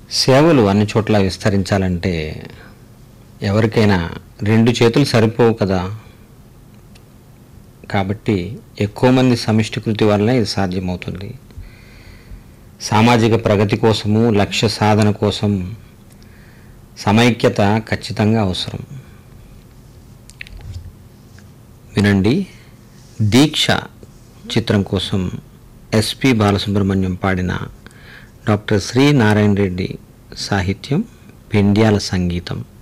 సేవలు అన్ని చోట్ల విస్తరించాలంటే ఎవరికైనా రెండు చేతులు సరిపోవు కదా కాబట్టి ఎక్కువ మంది సమిష్టి కృతి వల్లనే ఇది సాధ్యమవుతుంది సామాజిక ప్రగతి కోసము లక్ష్య సాధన కోసం సమైక్యత ఖచ్చితంగా అవసరం వినండి దీక్ష చిత్రం కోసం ఎస్పి బాలసుబ్రహ్మణ్యం పాడిన డాక్టర్ శ్రీ నారాయణ రెడ్డి సాహిత్యం పెండ్యాల సంగీతం